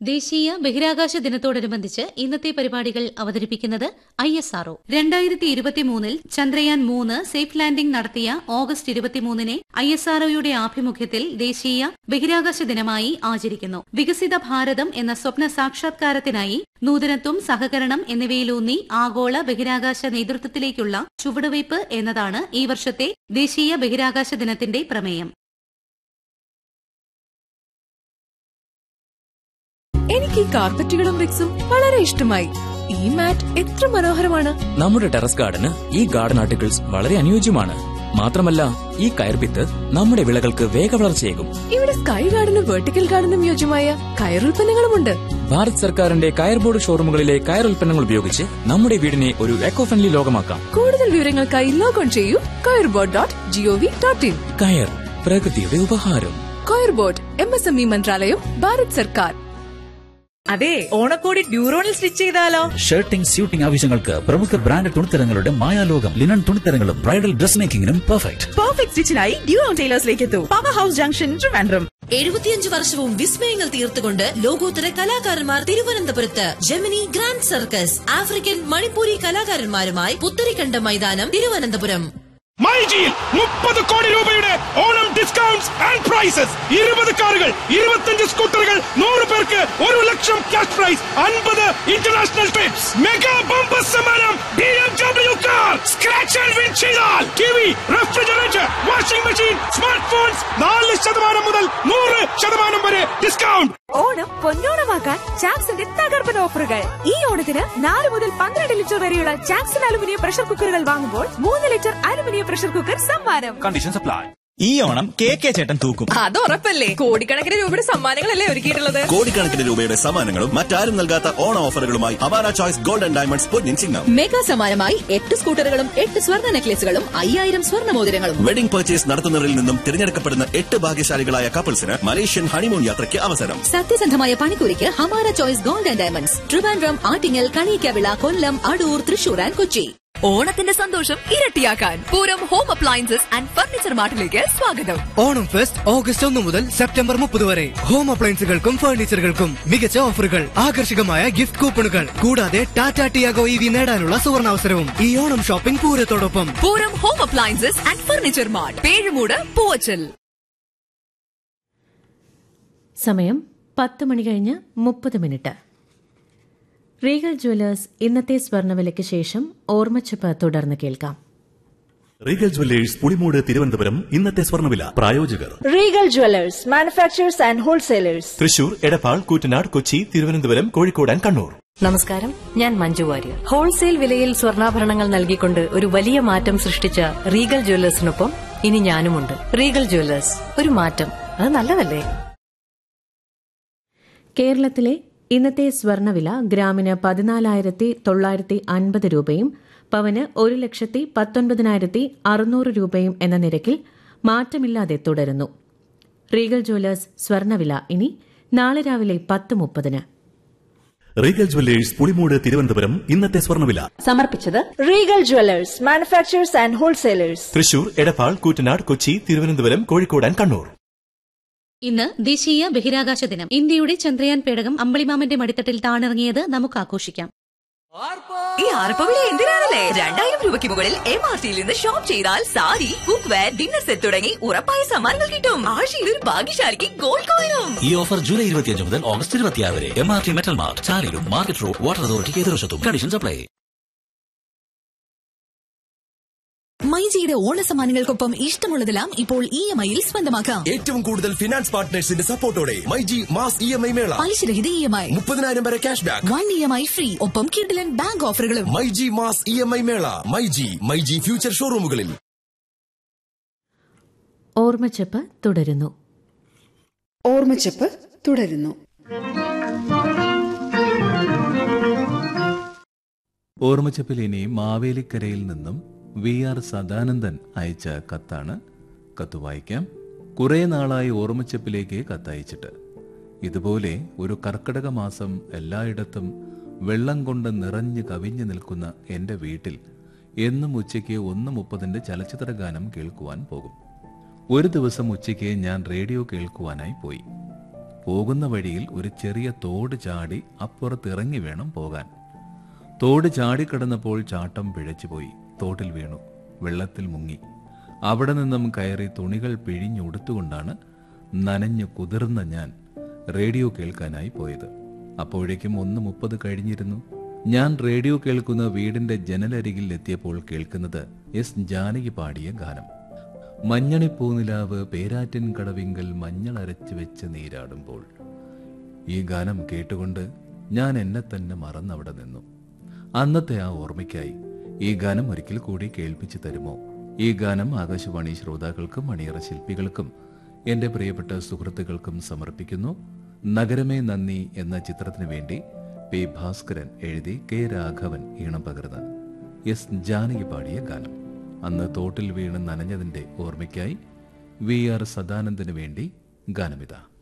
ദേശീയ ബഹിരാകാശ ദിനത്തോടനുബന്ധിച്ച് ഇന്നത്തെ പരിപാടികൾ അവതരിപ്പിക്കുന്നത് ഐ എസ് ആർഒ രണ്ടായിരത്തി ഇരുപത്തിമൂന്നിൽ ചന്ദ്രയാൻ മൂന്ന് സേഫ് ലാൻഡിംഗ് നടത്തിയ ഓഗസ്റ്റ് ഇരുപത്തിമൂന്നിനെ ഐ എസ് ആർഒയുടെ ആഭിമുഖ്യത്തിൽ ദേശീയ ബഹിരാകാശ ദിനമായി ആചരിക്കുന്നു വികസിത ഭാരതം എന്ന സ്വപ്ന സാക്ഷാത്കാരത്തിനായി നൂതനത്വം സഹകരണം എന്നിവയിലൂന്നി ആഗോള ബഹിരാകാശ നേതൃത്വത്തിലേക്കുള്ള ചുവടുവയ്പ് എന്നതാണ് ഈ വർഷത്തെ ദേശീയ ബഹിരാകാശ ദിനത്തിന്റെ പ്രമേയം എനിക്ക് ഈ കാർപ്പറ്റുകളും റിക്സും വളരെ ഇഷ്ടമായി ഈ മാറ്റ് എത്ര മനോഹരമാണ് നമ്മുടെ ടെറസ് ഗാർഡന് ഈ ഗാർഡൻ ആർട്ടിക്കിൾസ് വളരെ അനുയോജ്യമാണ് മാത്രമല്ല ഈ കയർപിത്ത് നമ്മുടെ വിളകൾക്ക് വേഗവളർച്ചയേകും ഇവിടെ സ്കൈ ഗാർഡനും വെർട്ടിക്കൽ ഗാർഡനും യോജ്യമായ കയറുൽപ്പന്നങ്ങളുമുണ്ട് ഭാരത് സർക്കാരിന്റെ കയർ ബോർഡ് ഷോറൂമുകളിലെ കയർ ഉൽപ്പന്നങ്ങൾ ഉപയോഗിച്ച് നമ്മുടെ വീടിനെ ഒരു എക്കോ ഫ്രണ്ട്ലി ലോകമാക്കാം കൂടുതൽ വിവരങ്ങൾക്കായി ലോഗോൺ ചെയ്യൂ കയർബോർഡ് ഡോട്ട് ജിഒവി ഡോട്ട് ഇൻ കയർ പ്രകൃതിയുടെ ഉപഹാരം കയർബോർഡ് എം എസ് എം ഇ മന്ത്രാലയം ഭാരത് സർക്കാർ അതെ ഓണക്കോടി ഡ്യൂറോണിൽ സ്റ്റിച്ച് ചെയ്താലോ ഷർട്ടിംഗ് സ്യൂട്ടിംഗ് ആവശ്യങ്ങൾക്ക് പ്രമുഖ ബ്രാൻഡ് തുണിത്തരങ്ങളുടെ മായാലോകം ലിനൻ തുണിത്തരങ്ങളും ബ്രൈഡൽ ഡ്രസ് മേക്കിംഗിനും പെർഫെക്റ്റ് പെർഫെക്റ്റ് സ്റ്റിച്ചിനായി ഡ്യൂറോൺ ടൈലേഴ്സിലേക്ക് എത്തൂ പവർ ഹൗസ് ജംഗ്ഷൻ ട്രിവാൻഡ്രം എഴുപത്തിയഞ്ച് വർഷവും വിസ്മയങ്ങൾ തീർത്തുകൊണ്ട് ലോകോത്തര കലാകാരന്മാർ തിരുവനന്തപുരത്ത് Gemini Grand Circus African Manipuri കലാകാരന്മാരുമായി പുത്തരിക്കണ്ട മൈതാനം തിരുവനന്തപുരം മൈജിയിൽ മുപ്പത് കോടി രൂപയുടെ ഓണം ഡിസ്കൗണ്ട്സ് ആൻഡ് പ്രൈസസ് ഇരുപത് കാറുകൾ ഇരുപത്തഞ്ച് സ്കൂട്ടറുകൾ നൂറ് പേർക്ക് ഒരു ലക്ഷം ക്യാഷ് പ്രൈസ് അൻപത് ഇന്റർനാഷണൽ ട്രിപ്സ് മെഗാ ബമ്പർ സമ്മാനം B M W car scratch and win ചെയ്താൽ T V refrigerator washing machine smart phones നാല് ശതമാനം മുതൽ നൂറ് ശതമാനം വരെ ഡിസ്കൗണ്ട് ഓണം പൊന്നോണമാക്കാൻ ചാക്സിന്റെ തകർപ്പൻ ഓഫറുകൾ ഈ ഓണത്തിന് നാല് മുതൽ പന്ത്രണ്ട് ലിറ്റർ വരെയുള്ള ചാക്സൺ അലുമിനിയം പ്രഷർ കുക്കറുകൾ വാങ്ങുമ്പോൾ മൂന്ന് ലിറ്റർ അലുമിനിയം പ്രഷർ കുക്കർ സമ്മാനം കണ്ടീഷൻ സപ്ലൈ ഈ ഓണം കെ കെ ചേട്ടൻ തൂക്കും അത് ഉറപ്പല്ലേ കോടിക്കണക്കിന് രൂപയുടെ സമ്മാനങ്ങളല്ലേ ഒരുക്കിയിട്ടുള്ളത് കോടിക്കണക്കിന് രൂപയുടെ സമ്മാനങ്ങളും മറ്റാരും നൽകാത്ത ഓണ ഓഫറുകളുമായി അവാര ചോയ്സ് ഗോൾഡ് ആൻഡ് ഡയമണ്ട്സ് പൊന്നിൻ ചിങ്ങം മെഗാ സമ്മാനമായി എട്ട് സ്കൂട്ടറുകളും എട്ട് സ്വർണ്ണ നെക്ലേസുകളും അയ്യായിരം സ്വർണ്ണ മോതിരങ്ങളും വെഡിംഗ് പർച്ചേസ് നടത്തുന്നവരിൽ നിന്നും തിരഞ്ഞെടുക്കപ്പെടുന്ന എട്ട് ഭാഗ്യശാലികളായ കപ്പിൾസിന് മലേഷ്യൻ ഹണിമൂൺ യാത്രയ്ക്ക് അവസരം സത്യസന്ധമായ പണിക്കൂലിക്ക് Hamara choice gold and diamonds Trivandrum Attingal Kaniyikkavila Kollam Adoor Thrissur and Kochi ഓണത്തിന്റെ സന്തോഷം ഇരട്ടിയാക്കാൻ Pooram home appliances and furniture മാർട്ടിലേക്ക് സ്വാഗതം ഓണം ഫെസ്റ്റ് ഓഗസ്റ്റ് ഒന്ന് മുതൽ സെപ്റ്റംബർ മുപ്പത് വരെ ഹോം അപ്ലയൻസുകൾക്കും ഫർണിച്ചറുകൾക്കും മികച്ച ഓഫറുകൾ ആകർഷകമായ ഗിഫ്റ്റ് കൂപ്പണുകൾ കൂടാതെ ടാറ്റ ടിയാഗോ ഇ വി നേടാനുള്ള സുവർണാവസരവും ഈ ഓണം ഷോപ്പിംഗ് പൂരത്തോടൊപ്പം Pooram home appliances and furniture mart Pezhumoodu Poovachal സമയം പത്ത് മണി കഴിഞ്ഞ് മുപ്പത് മിനിറ്റ് റീഗൽ ജ്വല്ലേഴ്സ് ഇന്നത്തെ സ്വർണ്ണവിലയ്ക്ക് ശേഷം ഓർമ്മച്ചപ്പ് തുടർന്ന് കേൾക്കാം റീഗൽ ജ്വല്ലേഴ്സ് പുളിമൂട് തിരുവനന്തപുരം ഇന്നത്തെ സ്വർണ്ണവില പ്രായോജകർ Regal jewellers manufacturers and wholesalers Thrissur Edappal Koottanad Kochi Thiruvananthapuram Kozhikode and Kannur നമസ്കാരം ഞാൻ മഞ്ജു വാര്യർ ഹോൾസെയിൽ വിലയിൽ സ്വർണ്ണാഭരണങ്ങൾ നൽകിക്കൊണ്ട് ഒരു വലിയ മാറ്റം സൃഷ്ടിച്ച റീഗൽ ജ്വല്ലേഴ്സിനൊപ്പം ഇനി ഞാനുമുണ്ട് റീഗൽ ജ്വല്ലേഴ്സ് ഒരു മാറ്റം അത് നല്ലതല്ലേ കേരളത്തിലെ ഇന്നത്തെ സ്വർണ്ണവില ഗ്രാമിന് പതിനാലായിരത്തി തൊള്ളായിരത്തി അൻപത് രൂപയും പവന് ഒരു ലക്ഷത്തി പത്തൊൻപതിനായിരത്തി അറുന്നൂറ് രൂപയും എന്ന നിരക്കിൽ മാറ്റമില്ലാതെ തുടരുന്നു റീഗൽ ജ്വല്ലേഴ്സ് സ്വർണ്ണവില ഇനി നാളെ രാവിലെ പത്ത് മുപ്പതിന് റീഗൽ ജ്വല്ലേഴ്സ് പുളിമൂട് തിരുവനന്തപുരം ഇന്നത്തെ സ്വർണ്ണവില സമർപ്പിച്ചത് Regal jewellers manufacturers and wholesalers Thrissur Edappal Koottanad Kochi Thiruvananthapuram Kozhikode and Kannur ഇന്ന് ദേശീയ ബഹിരാകാശ ദിനം ഇന്ത്യയുടെ ചന്ദ്രയാൻ പേടകം അമ്പളിമാമന്റെ മടിത്തട്ടിൽ താണിറങ്ങിയത് നമുക്ക് ആഘോഷിക്കാം ഈ ആർപ്പവിളി എന്തിനാണല്ലേ രണ്ടായിരം രൂപയ്ക്ക് മുകളിൽ എം ആർ ടിയിൽ നിന്ന് ഷോപ്പ് ചെയ്താൽ sari cookware dinner set തുടങ്ങി ഉറപ്പായ സമ്മാനങ്ങൾ കിട്ടും ആഴ്ചയിൽ ഒരു ഭാഗ്യശാലിക്ക് ഗോൾഡ് കോയിനും ഈ ഓഫർ ജൂലൈ ഇരുപത്തിയഞ്ച് മുതൽ ഓഗസ്റ്റ് ഇരുപത്തിയാറ് വരെ M R T metal mart ചാലിലും മാർക്കറ്റ് റോഡ് വാട്ടർ അതോറിറ്റി എതിർവശത്തും കണ്ടീഷൻ സപ്ലൈ മൈജിയുടെ ഓണസമ്മാനങ്ങൾക്കൊപ്പം ഇഷ്ടമുള്ളതെല്ലാം ഇപ്പോൾ ഇ എം ഐയിൽ സ്വന്തമാക്കാം ഏറ്റവും കൂടുതൽ ഫിനാൻസ് പാർട്ട്നേഴ്സിന്റെ സപ്പോർട്ടോടെ myG mass E M I മേള പലിശരഹിത ഇ എം ഐ മുപ്പതിനായിരം വരെ cash back one E M I free ഒപ്പം കിഡിലൻ ബാങ്ക് ഓഫറുകളും myG mass E M I മേള മൈജി മൈജി ഫ്യൂച്ചർ ഷോറൂമുകളിൽ ഓർമ്മച്ചപ്പ് തുടരുന്നു ഓർമ്മച്ചപ്പ് തുടരുന്നു ഓർമ്മച്ചപ്പിൽ ഇനി മാവേലിക്കരയിൽ നിന്നും വി ആർ സദാനന്ദൻ അയച്ച കത്താണ് കത്ത് വായിക്കാം കുറേ നാളായി ഓർമ്മച്ചപ്പിലേക്ക് കത്തയച്ചിട്ട് ഇതുപോലെ ഒരു കർക്കിടക മാസം എല്ലായിടത്തും വെള്ളം കൊണ്ട് നിറഞ്ഞു കവിഞ്ഞു നിൽക്കുന്ന എൻ്റെ വീട്ടിൽ എന്നും ഉച്ചയ്ക്ക് ഒന്ന് മുപ്പതിൻ്റെ ചലച്ചിത്ര ഗാനം കേൾക്കുവാൻ പോകും ഒരു ദിവസം ഉച്ചയ്ക്ക് ഞാൻ റേഡിയോ കേൾക്കുവാനായി പോയി പോകുന്ന വഴിയിൽ ഒരു ചെറിയ തോട് ചാടി അപ്പുറത്ത് ഇറങ്ങി വേണം പോകാൻ തോട് ചാടിക്കടന്നപ്പോൾ ചാട്ടം പിഴച്ചുപോയി തോട്ടിൽ വീണു വെള്ളത്തിൽ മുങ്ങി അവിടെ നിന്നും കയറി തുണികൾ പിഴിഞ്ഞുടുത്തുകൊണ്ടാണ് നനഞ്ഞു കുതിർന്ന ഞാൻ റേഡിയോ കേൾക്കാനായി പോയത് അപ്പോഴേക്കും ഒന്ന് മുപ്പത് കഴിഞ്ഞിരുന്നു ഞാൻ റേഡിയോ കേൾക്കുന്ന വീടിന്റെ ജനലരികിൽ എത്തിയപ്പോൾ കേൾക്കുന്നത് എസ് ജാനകി പാടിയ ഗാനം മഞ്ഞണിപ്പൂനിലാവ് പേരാറ്റിൻ കടവിങ്കൽ മഞ്ഞൾ അരച്ചു വെച്ച് നീരാടുമ്പോൾ ഈ ഗാനം കേട്ടുകൊണ്ട് ഞാൻ എന്നെ തന്നെ മറന്നവിടെ നിന്നു അന്നത്തെ ആ ഓർമ്മയ്ക്കായി ഈ ഗാനം ഒരിക്കൽ കൂടി കേൾപ്പിച്ചു തരുമോ ഈ ഗാനം ആകാശവാണി ശ്രോതാക്കൾക്കും അണിയറ ശില്പികൾക്കും എന്റെ പ്രിയപ്പെട്ട സുഹൃത്തുക്കൾക്കും സമർപ്പിക്കുന്നു നഗരമേ നന്ദി എന്ന ചിത്രത്തിനു വേണ്ടി പി ഭാസ്കരൻ എഴുതി കെ രാഘവൻ ഈണം പകർന്ന് എസ് ജാനകി പാടിയ ഗാനം അന്ന് തോട്ടിൽ വീണ് നനഞ്ഞതിന്റെ ഓർമ്മയ്ക്കായി വി ആർ സദാനന്ദന് വേണ്ടി ഗാനമിതാ